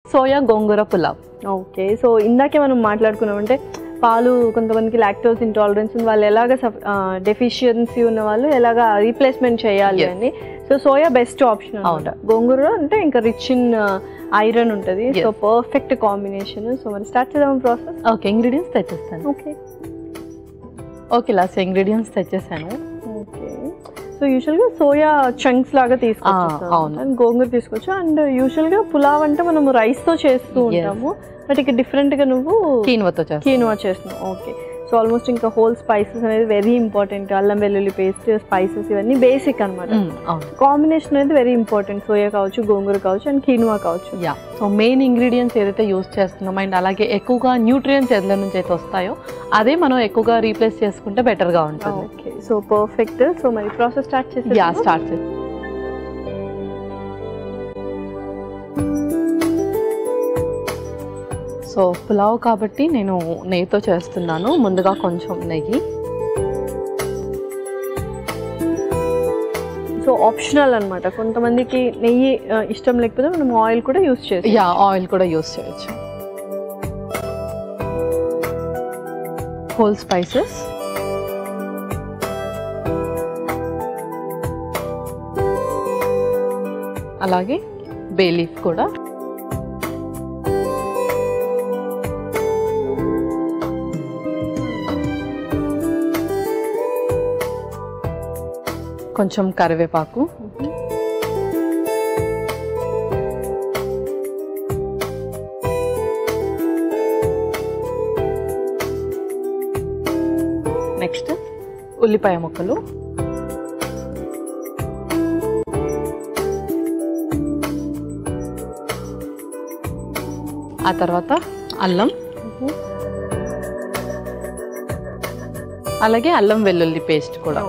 Soya గోంగూర pulao okay so ఇందాకే మనం మాట్లాడుకున్నాం అంటే పాలు కొంతమందికి లాక్టోస్ ఇంటాలరెన్స్ ఉంది వాళ్ళు ఎలాగ డెఫిషియన్సీ ఉన్న వాళ్ళు ఎలాగ రీప్లేస్మెంట్ చేయాలి Yes. అని సో సోయా బెస్ట్ ఆప్షన్ అనమాట గోంగూర అంటే ఇంకా రిచ్ ఇన్ ఐరన్ ఉంటుంది Yes. So perfect combination so మరి స్టార్ట్ చేద్దాం ప్రాసెస్ ఓకే ఇంగ్రీడియంట్స్ తెచ్చేస్తాను ఓకే ఓకే లాస్ట్ ఇంగ్రీడియంట్స్ తెచ్చేసాను ఓకే సో యూజువల్గా సోయా చంక్స్ లాగా ఆ, తీసుకోవచ్చు అవును. అండ్ గోంగూర తీసుకోవచ్చు అండ్ యూజువల్గా పులావ్ అంటే మనము rice తో చేస్తూ Yes. ఉంటాము బట్ ఇక different గా నువ్వు కీన్వతో చేస్తాను కీనువా చేస్తున్నావు ఓకే సో ఆల్మోస్ట్ ఇంకా హోల్ స్పైసెస్ అనేది వెరీ ఇంపార్టెంట్ అల్లం వెల్లుల్లి పేస్ట్ స్పైసెస్ ఇవన్నీ బేసిక్ అన్నమాట మ్మ్, అవును కాంబినేషన్ అనేది వెరీ ఇంపార్టెంట్ సోయా కావచ్చు గోంగూర కావచ్చు అండ్ కీనువా కావచ్చు యా సో మెయిన్ ఇంగ్రీడియంట్స్ ఏదైతే యూస్ చేస్తున్నామో అండ్ అలాగే ఎక్కువగా న్యూట్రియంట్స్ ఎందులో నుంచి అయితే వస్తాయో అదే మనం ఎక్కువగా రీప్లేస్ చేసుకుంటే బెటర్గా ఉంటుంది ఓకే సో పర్ఫెక్ట్ సో మరి ప్రాసెస్ స్టార్ట్ చేసి యా స్టార్ట్ చేసి సో పులావ్ కాబట్టి నేను నెయ్యితో చేస్తున్నాను ముందుగా కొంచెం నెయ్యి సో ఆప్షనల్ అన్నమాట కొంతమందికి నెయ్యి ఆ, ఇష్టం లేకపోతే మనం ఆయిల్ కూడా యూస్ చేస్తాం యా ఆయిల్ కూడా యూస్ చేయొచ్చు హోల్ స్పైసెస్ అలాగే బే లీఫ్ కూడా కొంచెం కరివేపాకు నెక్స్ట్ ఉల్లిపాయ ముక్కలు ఆ తర్వాత అల్లం అలాగే అల్లం వెల్లుల్లి పేస్ట్ కూడా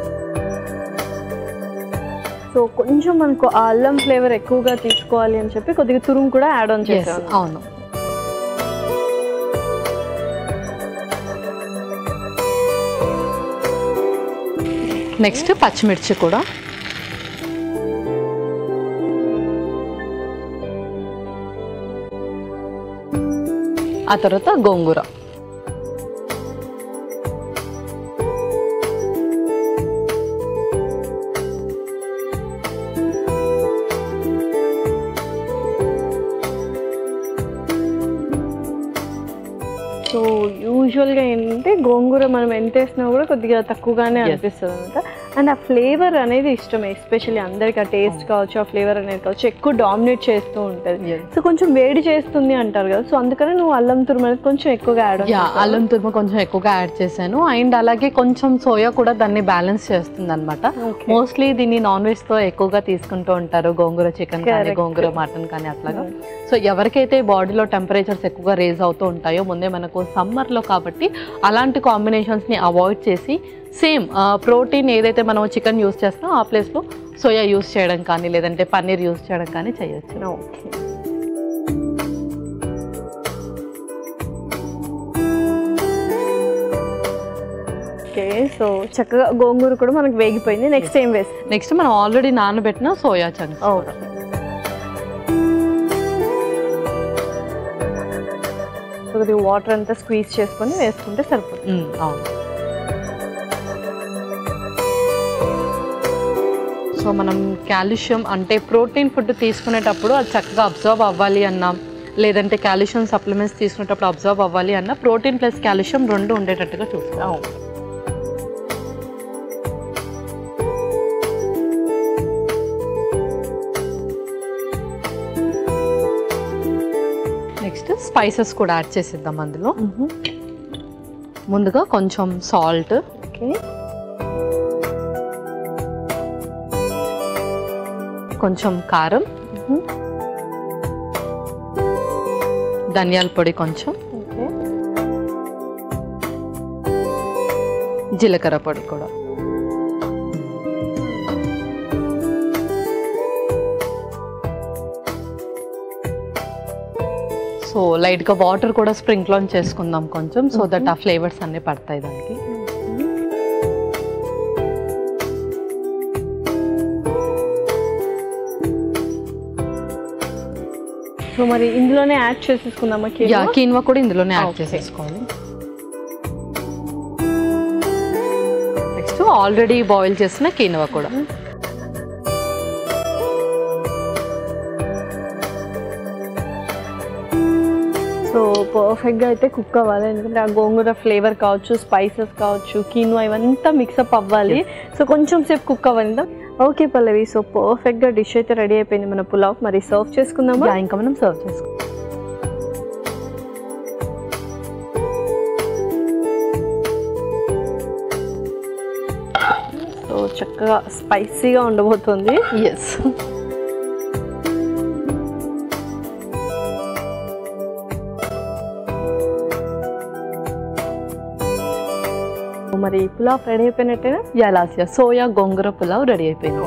సో కొంచెం మనకు ఆ అల్లం ఫ్లేవర్ ఎక్కువగా తీసుకోవాలి అని చెప్పి కొద్దిగా తురుము కూడా యాడ్ ఆన్ Yes, చేసాను అవును నెక్స్ట్ పచ్చిమిర్చి కూడా ఆ తర్వాత గోంగూర సో యూజువల్గా ఏంటంటే గోంగూర మనం ఎంత వేసినా కూడా కొద్దిగా తక్కువగానే Yes. అనిపిస్తుంది అనమాట అండ్ ఆ ఫ్లేవర్ అనేది ఇష్టం ఎస్పెషల్లీ అందరికి ఆ టేస్ట్ కావచ్చు ఆ ఫ్లేవర్ అనేది కావచ్చు ఎక్కువ డామినేట్ చేస్తూ ఉంటుంది సో కొంచెం వేడి చేస్తుంది అంటారు కదా సో అందుకని నువ్వు అల్లం తురుము అనేది కొంచెం ఎక్కువగా యాడ్ యా అల్లం తురుము కొంచెం ఎక్కువగా యాడ్ చేశాను అండ్ అలాగే కొంచెం సోయా కూడా దాన్ని బ్యాలెన్స్ చేస్తుంది అనమాట మోస్ట్లీ దీన్ని నాన్ వెజ్ తో ఎక్కువగా తీసుకుంటూ ఉంటారు గోంగూర చికెన్ కానీ Correct. గోంగూర మటన్ కానీ అట్లాగా సో ఎవరికైతే బాడీలో టెంపరేచర్స్ ఎక్కువగా రేజ్ అవుతూ ఉంటాయో ముందే మనకు సమ్మర్లో కాబట్టి అలాంటి కాంబినేషన్స్ని అవాయిడ్ చేసి సేమ్ ప్రోటీన్ ఏదైతే మనం చికెన్ యూస్ చేస్తామో ఆ ప్లేస్లో సోయా యూస్ చేయడం కానీ లేదంటే పన్నీర్ యూస్ చేయడం కానీ చేయొచ్చు ఓకే ఓకే సో చక్కగా గోంగూర కూడా మనకు వేగిపోయింది నెక్స్ట్ ఏం వేస్తాం నెక్స్ట్ మనం ఆల్రెడీ నానబెట్టిన సోయా చంక్స్ ఓకే సో కొద్దిగా వాటర్ అంతా స్క్వీజ్ చేసుకొని వేసుకుంటే సరిపోతుంది అవును సో మనం కాల్షియం అంటే ప్రోటీన్ ఫుడ్ తీసుకునేటప్పుడు అది చక్కగా అబ్జర్వ్ అవ్వాలి అన్నాం లేదంటే కాల్షియం సప్లిమెంట్స్ తీసుకునేటప్పుడు అబ్జర్వ్ అవ్వాలి అన్న ప్రోటీన్ ప్లస్ కాల్షియం రెండు ఉండేటట్టుగా చూస్తాం నెక్స్ట్ స్పైసెస్ కూడా యాడ్ చేసిద్దాం అందులో ముందుగా కొంచెం సాల్ట్ ఓకే కొంచెం కారం ధనియాల పొడి కొంచెం ఓకే జీలకర్ర పొడి కూడా సో లైట్గా వాటర్ కూడా స్ప్రింక్ల్ ఆన్ చేసుకుందాం కొంచెం సో దట్ ఆ ఫ్లేవర్స్ అన్నీ పడతాయి దానికి సో మరి ఇందులోనే యాడ్ చేసేసుకుందామా యా కీన్వా? కీన్వా కూడా ఇందులోనే యాడ్ Okay. చేసేసుకోవాలి నెక్స్ట్ ఆల్రెడీ బాయిల్ చేసిన కీన్వా కూడా సో పర్ఫెక్ట్గా అయితే కుక్ అవ్వాలి ఎందుకంటే ఆ గోంగూర ఫ్లేవర్ కావచ్చు స్పైసెస్ కావచ్చు కీన్వా ఇవంతా మిక్సప్ అవ్వాలి సో కొంచెం సేపు కుక్ అవ్వాలి ఓకే పల్లవి సో పర్ఫెక్ట్గా డిష్ అయితే రెడీ అయిపోయింది మన పులావ్ మరి సర్వ్ చేసుకుందామా యా ఇంకా మనం సర్వ్ చేసుకోవాలి సో చక్కగా స్పైసీగా ఉండబోతుంది ఎస్ మరి పులావ్ రెడీ అయిపోయినట్టేనా యా లాస్ట్ సోయా గోంగూర పులావ్ రెడీ అయిపోయింది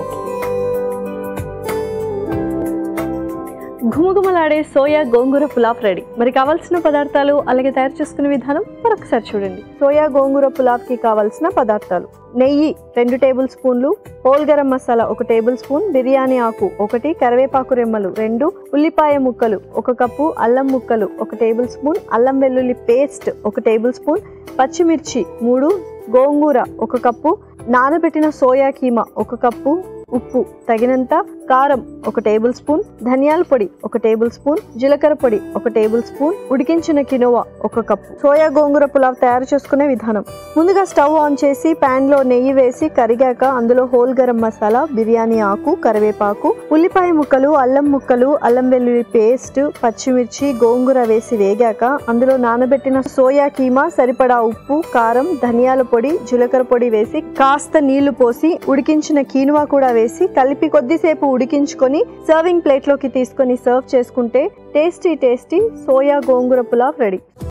ఘుమఘుమలాడే సోయా గోంగూర పులావ్ రెడీ మరి కావాల్సిన పదార్థాలు అలాగే తయారు చేసుకునే విధానం మరొకసారి చూడండి సోయా గోంగూర పులావ్కి కావాల్సిన పదార్థాలు నెయ్యి రెండు టేబుల్ స్పూన్లు హోల్ గరం మసాలా ఒక టేబుల్ స్పూన్ బిర్యానీ ఆకు ఒకటి కరివేపాకు రెమ్మలు రెండు ఉల్లిపాయ ముక్కలు ఒక కప్పు అల్లం ముక్కలు ఒక టేబుల్ స్పూన్ అల్లం వెల్లుల్లి పేస్ట్ ఒక టేబుల్ స్పూన్ పచ్చిమిర్చి మూడు గోంగూర ఒక కప్పు నానబెట్టిన సోయా కీమా ఒక కప్పు ఉప్పు తగినంత కారం ఒక టేబుల్ స్పూన్ ధనియాల పొడి ఒక టేబుల్ స్పూన్ జీలకర్ర పొడి ఒక టేబుల్ స్పూన్ ఉడికించిన కినోవా ఒక కప్పు సోయా గోంగూర పులావ్ తయారు చేసుకునే విధానం ముందుగా స్టవ్ ఆన్ చేసి పాన్ లో నెయ్యి వేసి కరిగాక అందులో హోల్ గరం మసాలా బిర్యానీ ఆకు కరివేపాకు ఉల్లిపాయ ముక్కలు అల్లం ముక్కలు అల్లం వెల్లుల్లి పేస్ట్ పచ్చిమిర్చి గోంగూర వేసి వేగాక అందులో నానబెట్టిన సోయా కీమా సరిపడా ఉప్పు కారం ధనియాల పొడి జీలకర్ర పొడి వేసి కాస్త నీళ్లు పోసి ఉడికించిన కీనువా కూడా వేసి కలిపి కొద్దిసేపు ఉడికించుకొని సర్వింగ్ ప్లేట్లోకి తీసుకొని సర్వ్ చేసుకుంటే టేస్టీ టేస్టీ సోయా గోంగూర పులావ్ రెడీ